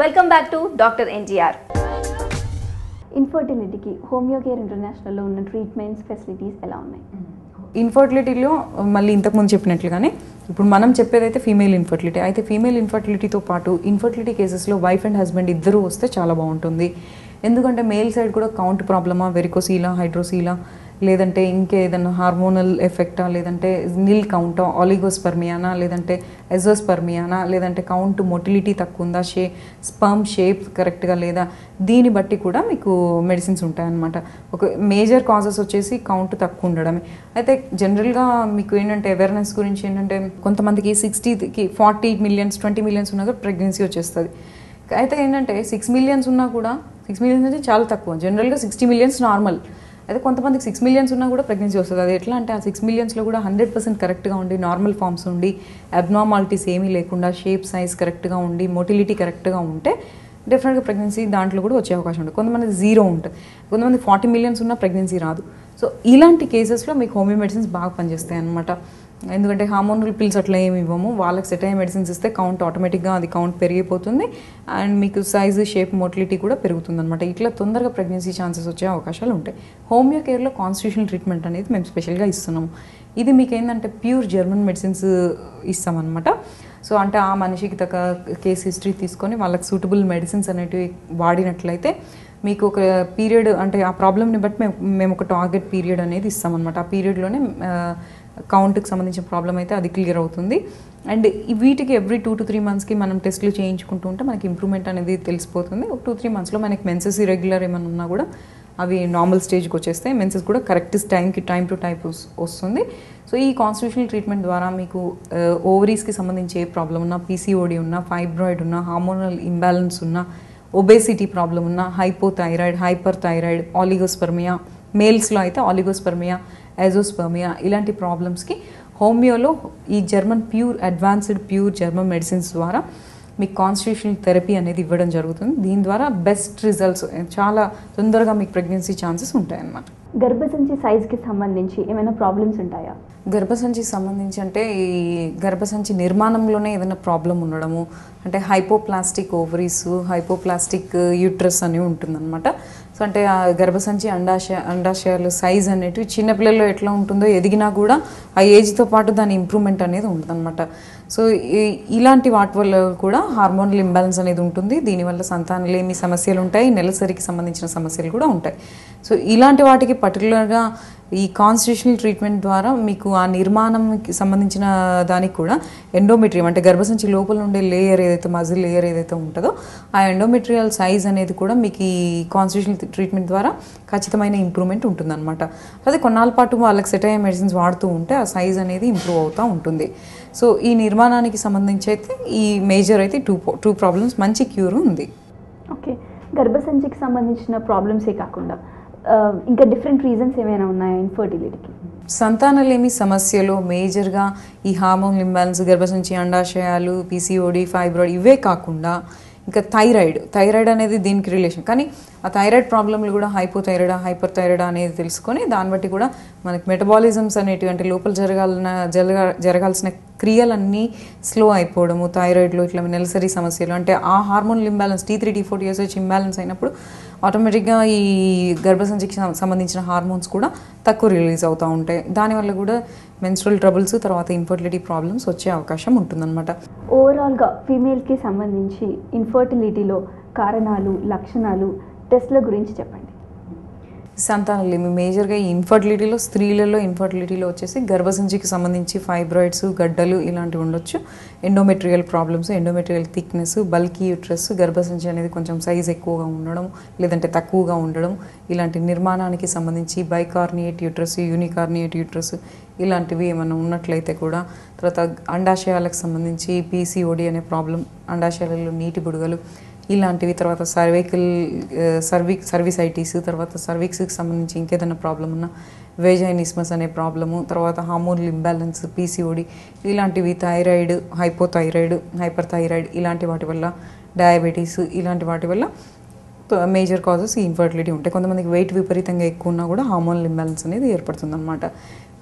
welcome back to doctor NTR ఇన్ఫర్టిలిటీకి homeo care ఇంటర్నేషనల్లో ఉన్న ట్రీట్మెంట్స్ ఫెసిలిటీస్ ఎలా ఉన్నాయి ఇన్ఫర్టిలిటీలో మళ్ళీ ఇంతకుముందు చెప్పినట్లుగానే ఇప్పుడు మనం చెప్పేదైతే ఫీమేల్ ఇన్ఫర్టిలిటీ అయితే ఫీమేల్ ఇన్ఫర్టిలిటీతో పాటు ఇన్ఫర్టిలిటీ కేసెస్లో వైఫ్ అండ్ హస్బెండ్ ఇద్దరు వస్తే చాలా బాగుంటుంది ఎందుకంటే మేల్ సైడ్ కూడా కౌంట్ ప్రాబ్లమా వెరికోసీలా హైడ్రోసీలా లేదంటే ఇంకేదన్నా హార్మోనల్ ఎఫెక్టా లేదంటే నిల్ కౌంటా ఆలిగోస్పర్మియానా లేదంటే ఎజోస్పర్మియానా లేదంటే కౌంట్ మొటిలిటీ తక్కువ ఉందా షే స్పర్మ్ షేప్ కరెక్ట్గా లేదా దీన్ని బట్టి కూడా మీకు మెడిసిన్స్ ఉంటాయన్నమాట ఒక మేజర్ కాజెస్ వచ్చేసి కౌంట్ తక్కువ ఉండడమే అయితే జనరల్గా మీకు ఏంటంటే అవేర్నెస్ గురించి ఏంటంటే కొంతమందికి సిక్స్టీకి ఫార్టీ మిలియన్స్ ట్వంటీ మిలియన్స్ ఉన్నా కూడా ప్రెగ్నెన్సీ వచ్చేస్తుంది అయితే ఏంటంటే సిక్స్ మిలియన్స్ ఉన్నా కూడా సిక్స్ మిలియన్స్ అంటే చాలా తక్కువ జనరల్గా సిక్స్టీ మిలియన్స్ నార్మల్ అయితే కొంతమందికి సిక్స్ మిలియన్స్ ఉన్నా కూడా ప్రెగ్నెన్సీ వస్తుంది అది ఎట్లా అంటే ఆ సిక్స్ మిలియన్స్లో కూడా హండ్రెడ్ పర్సెంట్ కరెక్ట్గా ఉండి నార్మల్ ఫామ్స్ ఉండి అబ్నార్మాలిటీస్ ఏమీ లేకుండా షేప్ సైజ్ కరెక్ట్గా ఉండి మొటిలిటీ కరెక్ట్గా ఉంటే డెఫినెట్గా ప్రెగ్నెన్సీ దాంట్లో కూడా వచ్చే అవకాశం ఉంటుంది కొంతమంది జీరో ఉంటుంది కొంతమంది ఫార్టీ మిలియన్స్ ఉన్న ప్రెగ్నెన్సీ రాదు సో ఇలాంటి కేసెస్లో మీకు హోమియో మెడిసిన్స్ బాగా పనిచేస్తాయి అనమాట ఎందుకంటే హార్మోనల్ పిల్స్ అట్లా ఏమి ఇవ్వము వాళ్ళకి సెట్ అయ్యే మెడిసిన్స్ ఇస్తే కౌంట్ ఆటోమేటిక్గా అది కౌంట్ పెరిగిపోతుంది అండ్ మీకు సైజు షేప్ మోటిలిటీ కూడా పెరుగుతుంది అనమాట ఇట్లా తొందరగా ప్రెగ్నెన్సీ ఛాన్సెస్ వచ్చే అవకాశాలు ఉంటాయి హోమియో కేర్లో కాన్స్టిట్యూషనల్ ట్రీట్మెంట్ అనేది మేము స్పెషల్గా ఇస్తున్నాము ఇది మీకు ఏంటంటే ప్యూర్ జర్మన్ మెడిసిన్స్ ఇస్తామన్నమాట సో అంటే ఆ మనిషికి తగ్గ కేస్ హిస్టరీ తీసుకొని వాళ్ళకి సూటబుల్ మెడిసిన్స్ అనేటివి వాడినట్లయితే మీకు ఒక పీరియడ్ అంటే ఆ ప్రాబ్లమ్ని బట్టి మేము మేము ఒక టార్గెట్ పీరియడ్ అనేది ఇస్తామన్నమాట ఆ పీరియడ్లోనే కౌంట్కి సంబంధించిన ప్రాబ్లం అయితే అది క్లియర్ అవుతుంది అండ్ ఈ వీటికి ఎవ్రీ టూ టు త్రీ మంత్స్కి మనం టెస్ట్లు చేయించుకుంటూ ఉంటే మనకి ఇంప్రూవ్మెంట్ అనేది తెలిసిపోతుంది ఒక టూ త్రీ మంత్స్లో మనకి మెన్సెస్ ఇరెగ్యులర్ ఏమైనా ఉన్నా కూడా అవి నార్మల్ స్టేజ్కి వచ్చేస్తాయి మెన్సెస్ కూడా కరెక్ట్ టైంకి టైం టు టైం వస్తుంది సో ఈ కాన్స్టిట్యూషనల్ ట్రీట్మెంట్ ద్వారా మీకు ఓవరీస్కి సంబంధించి ఏ ప్రాబ్లం ఉన్నా పీసీఓడి ఉన్నా ఫైబ్రాయిడ్ ఉన్నా హార్మోనల్ ఇంబ్యాలెన్స్ ఉన్నా ఒబేసిటీ ప్రాబ్లం ఉన్నా హైపోథైరాయిడ్ హైపర్ థైరాయిడ్ ఆలిగోస్పర్మియా మేల్స్లో అయితే ఆలిగోస్పర్మియా ఎజోస్పర్మియా ఇలాంటి ప్రాబ్లమ్స్కి హోమియోలో ఈ German pure advanced pure German medicines ద్వారా మీకు కాన్స్టిట్యూషనల్ థెరపీ అనేది ఇవ్వడం జరుగుతుంది దీని ద్వారా బెస్ట్ రిజల్ట్స్ చాలా తొందరగా మీకు ప్రెగ్నెన్సీ ఛాన్సెస్ ఉంటాయన్నమాట గర్భసంచి సైజ్కి సంబంధించి ఏమైనా ప్రాబ్లమ్స్ ఉంటాయా గర్భసంచికి సంబంధించి అంటే ఈ గర్భసంచి నిర్మాణంలోనే ఏదైనా ప్రాబ్లం ఉండడము అంటే హైపోప్లాస్టిక్ ఓవరీస్ హైపోప్లాస్టిక్ యూట్రస్ అని ఉంటుందన్నమాట సో అంటే ఆ గర్భసంచి అండాశయ అండాశయాలు సైజ్ అనేటివి చిన్నపిల్లల్లో ఎట్లా ఉంటుందో ఎదిగినా కూడా ఆ ఏజ్తో పాటు దాని ఇంప్రూవ్మెంట్ అనేది ఉంటుందన్నమాట సో ఈ- ఇలాంటి వాటి వల్ల కూడా హార్మోనల్ ఇంబ్యాలెన్స్ అనేది ఉంటుంది దీనివల్ల సంతానలేమి సమస్యలు ఉంటాయి నెలసరికి సంబంధించిన సమస్యలు కూడా ఉంటాయి సో ఇలాంటి వాటికి పర్టికులర్గా ఈ కాన్స్టిట్యూషనల్ ట్రీట్మెంట్ ద్వారా మీకు ఆ నిర్మాణంకి సంబంధించిన దానికి కూడా ఎండోమెట్రియం అంటే గర్భసంచి లోపల ఉండే లేయర్ ఏదైతే మజిల్ లేయర్ ఏదైతే ఉంటుందో ఆ ఎండోమెట్రియల్ సైజ్ అనేది కూడా మీకు ఈ కాన్స్టిట్యూషనల్ ట్రీట్మెంట్ ద్వారా ఖచ్చితమైన ఇంప్రూవ్మెంట్ ఉంటుందన్నమాట అదే కొన్నాళ్ళ పాటు వాళ్ళకి సెట్ అయ్యే మెడిసిన్స్ వాడుతూ ఉంటే ఆ సైజ్ అనేది ఇంప్రూవ్ అవుతూ ఉంటుంది సో ఈ నిర్మాణానికి సంబంధించి అయితే ఈ మేజర్ అయితే టూ టూ ప్రాబ్లమ్స్ మంచి క్యూర్ ఉంది ఓకే గర్భసంచికి సంబంధించిన ప్రాబ్లమ్సే కాకుండా ఆ, ఇంకా డిఫరెంట్ రీజన్స్ ఏమైనా ఉన్నాయా ఇన్ఫర్టిలిటీకి సంతానలేమి సమస్యలు మేజర్గా ఈ హార్మోన్ ఇంబ్యాలెన్స్ గర్భసంచి అండాశయాలు పీసీఓడి ఫైబ్రాయిడ్ ఇవే కాకుండా ఇంకా థైరాయిడ్ థైరాయిడ్ అనేది దీనికి రిలేషన్ కానీ ఆ థైరాయిడ్ ప్రాబ్లంలు కూడా హైపోథైరాయిడా హైపర్ థైరాయిడా అనేది తెలుసుకొని దాన్ని బట్టి కూడా మనకి మెటబాలిజమ్స్ అనేటివి అంటే లోపల జరగాలన్న జరగా జరగాల్సిన క్రియలన్నీ స్లో అయిపోవడము థైరాయిడ్లో ఇట్లా నెలసరి సమస్యలు అంటే ఆ hormonal imbalance T three T four years imbalance అయినప్పుడు ఆటోమేటిక్గా ఈ గర్భసంచికి సం- సంబంధించిన హార్మోన్స్ కూడా తక్కువ రిలీజ్ అవుతూ ఉంటాయి దానివల్ల కూడా మెన్స్ట్రల్ ట్రబుల్స్ తర్వాత ఇన్ఫర్టిలిటీ ప్రాబ్లమ్స్ వచ్చే అవకాశం ఉంటుందన్నమాట ఓవరాల్గా ఫీమేల్కి సంబంధించి ఇన్ఫర్టిలిటీలో కారణాలు లక్షణాలు టెస్ట్ల గురించి చెప్పండి సంతానలేమి మేజర్గా ఈ ఇన్ఫర్టిలిటీలో స్త్రీలలో ఇన్ఫర్టిలిటీలో వచ్చేసి గర్భసంచికి సంబంధించి ఫైబ్రాయిడ్స్ గడ్డలు ఇలాంటివి ఉండొచ్చు endometrial problems endometrial thickness bulky uterus గర్భసంచి అనేది కొంచెం సైజ్ ఎక్కువగా ఉండడం లేదంటే తక్కువగా ఉండడం ఇలాంటి నిర్మాణానికి సంబంధించి బైకార్నియేట్ యూట్రస్ యూనికార్నియేట్ యూట్రస్ ఇలాంటివి ఏమైనా ఉన్నట్లయితే కూడా తర్వాత అండాశయాలకు సంబంధించి పీసీఓడి అనే ప్రాబ్లం అండాశయాలలో నీటి బుడగలు ఇలాంటివి తర్వాత సర్వైకల్ సర్విక్ సర్వీసైటీస్ తర్వాత సర్విక్స్కి సంబంధించి ఇంకేదైనా ప్రాబ్లం ఉన్నా వేజైనిస్మస్ అనే ప్రాబ్లము తర్వాత హార్మోనల్ ఇంబ్యాలెన్స్ పీసీఓడి ఇలాంటివి థైరాయిడ్ హైపోథైరాయిడ్ హైపర్ థైరాయిడ్ ఇలాంటి వాటి వల్ల డయాబెటీస్ ఇలాంటి వాటి వల్ల మేజర్ కాజెస్ ఈ ఇన్ఫర్టిలిటీ ఉంటాయి కొంతమందికి వెయిట్ విపరీతంగా ఎక్కువ ఉన్నా కూడా హార్మోనల్ ఇంబ్యాలెన్స్ అనేది ఏర్పడుతుంది అనమాట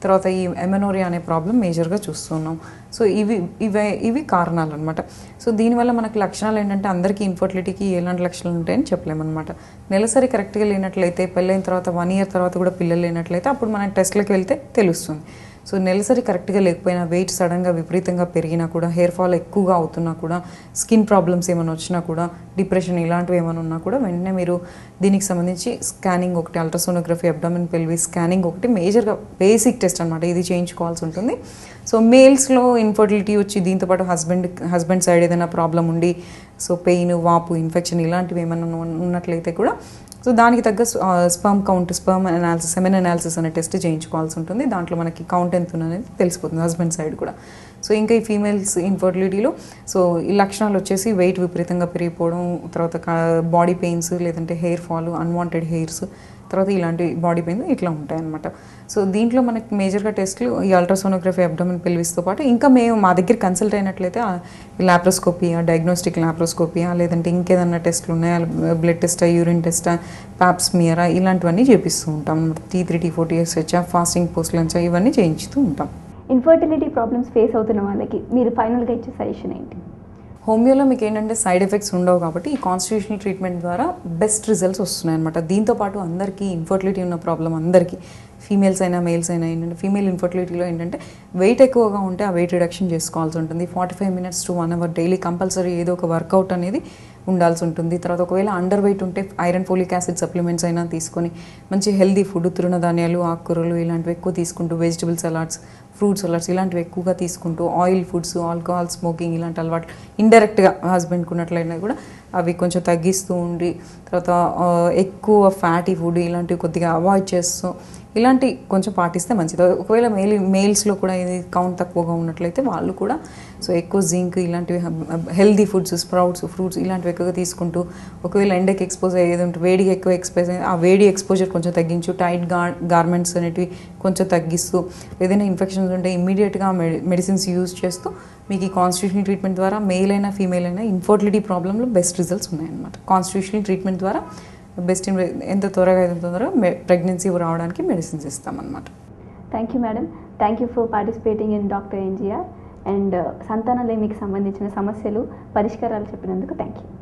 తర్వాత ఈ ఎమెనోరియా అనే ప్రాబ్లం మేజర్గా చూస్తున్నాం సో ఇవి ఇవే ఇవి కారణాలు అనమాట సో దీనివల్ల మనకి లక్షణాలు ఏంటంటే అందరికీ ఇన్ఫర్టిలిటీకి ఎలాంటి లక్షణాలు ఉంటాయని చెప్పలేమన్నమాట నెలసరి కరెక్ట్గా లేనట్లయితే పెళ్ళైన తర్వాత వన్ ఇయర్ తర్వాత కూడా పిల్లలు లేనట్లయితే అప్పుడు మనం టెస్ట్లకు వెళ్తే తెలుస్తుంది సో నెలసరి కరెక్ట్గా లేకపోయినా వెయిట్ సడన్గా విపరీతంగా పెరిగినా కూడా హెయిర్ ఫాల్ ఎక్కువగా అవుతున్నా కూడా స్కిన్ ప్రాబ్లమ్స్ ఏమైనా వచ్చినా కూడా డిప్రెషన్ ఇలాంటివి ఏమైనా ఉన్నా కూడా వెంటనే మీరు దీనికి సంబంధించి స్కానింగ్ ఒకటి అల్ట్రాసోనోగ్రఫీ అబ్డామిన్ పెల్వి స్కానింగ్ ఒకటి మేజర్గా బేసిక్ టెస్ట్ అనమాట ఇది చేయించుకోవాల్సి ఉంటుంది సో మేల్స్లో ఇన్ఫర్టిలిటీ వచ్చి దీంతోపాటు హస్బెండ్ హస్బెండ్ సైడ్ ఏదైనా ప్రాబ్లం ఉండి సో పెయిన్ వాపు ఇన్ఫెక్షన్ ఇలాంటివి ఏమైనా ఉన్న- ఉన్నట్లయితే కూడా సో దానికి తగ్గ sperm count sperm analysis semen analysis అనే టెస్ట్ చేయించుకోవాల్సి ఉంటుంది దాంట్లో మనకి కౌంట్ ఎంత ఉందనేది తెలిసిపోతుంది హస్బెండ్ సైడ్ కూడా సో ఇంకా ఈ ఫీమేల్స్ ఇన్ఫర్టిలిటీలో సో ఈ లక్షణాలు వచ్చేసి వెయిట్ విపరీతంగా పెరిగిపోవడం తర్వాత బాడీ పెయిన్స్ లేదంటే హెయిర్ ఫాల్ అన్వాంటెడ్ హెయిర్స్ తర్వాత ఇలాంటి బాడీ పెయిన్ ఇట్లా ఉంటాయన్నమాట సో దీంట్లో మనకి మేజర్గా టెస్ట్లు ఈ అల్ట్రాసోనోగ్రఫీ అబ్డమిన్ పెల్విస్తో పాటు ఇంకా మేము మా దగ్గర కన్సల్ట్ అయినట్లయితే ల్యాప్రోస్కోపియా డయాగ్నోస్టిక్ ల్యాప్రోస్కోపియా లేదంటే ఇంకేదన్నా టెస్ట్లు ఉన్నాయా బ్లడ్ టెస్టా యూరిన్ టెస్టా పాప్స్మియరా ఇలాంటివన్నీ చేపిస్తూ ఉంటాం అనమాట T three T four TSH fasting post lunch ఇవన్నీ చేయించుతూ ఉంటాం ఇన్ఫర్టిలిటీ ప్రాబ్లమ్స్ ఫేస్ అవుతున్న వాళ్ళకి మీరు ఫైనల్గా ఇచ్చే సజెషన్ ఏంటి హోమియోలో మీకు ఏంటంటే సైడ్ ఎఫెక్ట్స్ ఉండవు కాబట్టి ఈ కాన్స్టిట్యూషనల్ ట్రీట్మెంట్ ద్వారా బెస్ట్ రిజల్ట్స్ వస్తున్నాయి అనమాట దీంతోపాటు అందరికీ ఇన్ఫర్టిలిటీ ఉన్న ప్రాబ్లం అందరికీ ఫీమేల్స్ అయినా మేల్స్ అయినా ఏంటంటే ఫీమేల్ ఇన్ఫర్టిలిటీలో ఏంటంటే వెయిట్ ఎక్కువగా ఉంటే ఆ వెయిట్ రిడక్షన్ చేసుకోవాల్సి ఉంటుంది forty five minutes to one hour daily compulsory ఏదో ఒక వర్కౌట్ అనేది ఉండాల్సి ఉంటుంది తర్వాత ఒకవేళ అండర్ వెయిట్ ఉంటే ఐరన్ ఫోలిక్ యాసిడ్ సప్లిమెంట్స్ అయినా తీసుకొని మంచి హెల్దీ ఫుడ్ తృణధాన్యాలు ఆకుకూరలు ఇలాంటివి ఎక్కువ తీసుకుంటూ వెజిటబుల్ సలాడ్స్ ఫ్రూట్ సలాడ్స్ ఇలాంటివి ఎక్కువగా తీసుకుంటూ ఆయిల్ ఫుడ్స్ ఆల్కహాల్ స్మోకింగ్ ఇలాంటి అలవాట్లు ఇండైరెక్ట్గా హస్బెండ్కి ఉన్నట్లయినా కూడా అవి కొంచెం తగ్గిస్తూ ఉండి తర్వాత ఆ, ఎక్కువ ఫ్యాటీ ఫుడ్ ఇలాంటివి కొద్దిగా అవాయిడ్ చేస్తూ ఇలాంటి కొంచెం పాటిస్తే మంచిది ఒకవేళ మేల్ మేల్స్లో కూడా ఇది కౌంట్ తక్కువగా ఉన్నట్లయితే వాళ్ళు కూడా సో ఎక్కువ జింక్ ఇలాంటివి హెల్దీ ఫుడ్స్ స్ప్రౌట్స్ ఫ్రూట్స్ ఇలాంటివి ఎక్కువగా తీసుకుంటూ ఒకవేళ ఎండకి ఎక్స్పోజ్ అయ్యేది ఉంటే వేడికి ఎక్కువ ఎక్స్పోజ్ అయ్యేది ఆ వేడి ఎక్స్పోజర్ కొంచెం తగ్గించు టైట్ గా గార్మెంట్స్ అనేటివి కొంచెం తగ్గిస్తూ ఏదైనా ఇన్ఫెక్షన్స్ ఉంటే ఇమ్మీడియట్గా మెడిసిన్స్ యూజ్ చేస్తూ మీకు ఈ కాన్స్టిట్యూషనల్ ట్రీట్మెంట్ ద్వారా మేల్ అయినా ఫీమేల్ అయినా ఇన్ఫర్టిలిటీ ప్రాబ్లంలో బెస్ట్ రిజల్ట్స్ ఉన్నాయన్నమాట కాన్స్టిట్యూషనల్ ట్రీట్మెంట్ ద్వారా బెస్ట్ ఎంత త్వరగా ఎంత తొందరగా ప్రెగ్నెన్సీ రావడానికి మెడిసిన్స్ ఇస్తామన్నమాట thank you madam thank you for participating in doctor NGR and సంతానలేమికి సంబంధించిన సమస్యలు పరిష్కారాలు చెప్పినందుకు థ్యాంక్ యూ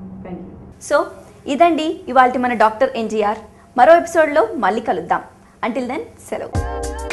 సో ఇదండి ఇవాళ మన డాక్టర్ ఎన్టీఆర్ మరో ఎపిసోడ్లో మళ్ళీ కలుద్దాం అంటిల్ దెన్ సెలవు